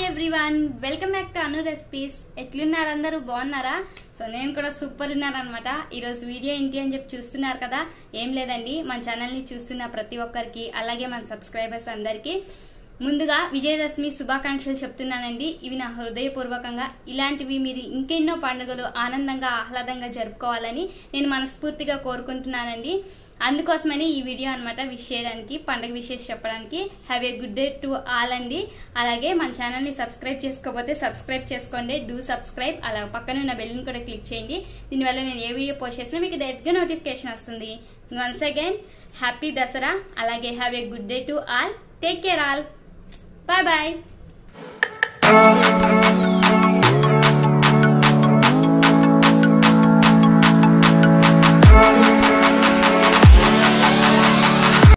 everyone welcome back to Anu recipes ఎట్లున్నారు అందరూ బాగున్నారా సో నేను కూడా సూపర్ ఉన్నాను అనమాట ఈరోజు వీడియో ఏంటి అని చెప్పి చూస్తున్నారు కదా ఏం లేదండి మన ఛానల్ని చూస్తున్న ప్రతి ఒక్కరికి అలాగే మన సబ్స్క్రైబర్స్ అందరికీ ముందుగా విజయదశమి శుభాకాంక్షలు చెప్తున్నానండి ఇవి నా హృదయపూర్వకంగా ఇలాంటివి మీరు ఇంకెన్నో పండుగలు ఆనందంగా ఆహ్లాదంగా జరుపుకోవాలని నేను మనస్ఫూర్తిగా కోరుకుంటున్నానండి అందుకోసమని ఈ వీడియో అనమాట విష్ చేయడానికి పండుగ విషెస్ చెప్పడానికి have a good day to all అండి అలాగే మన ఛానల్ని సబ్స్క్రైబ్ చేసుకోకపోతే సబ్స్క్రైబ్ చేసుకోండి డూ సబ్స్క్రైబ్ అలా పక్కన ఉన్న బెల్ని కూడా క్లిక్ చేయండి దీనివల్ల నేను ఏ వీడియో పోస్ట్ చేసినా మీకు డైరెక్ట్గా నోటిఫికేషన్ వస్తుంది వన్స్ అగైన్ హ్యాపీ దసరా అలాగే have a good day to all take care all bye bye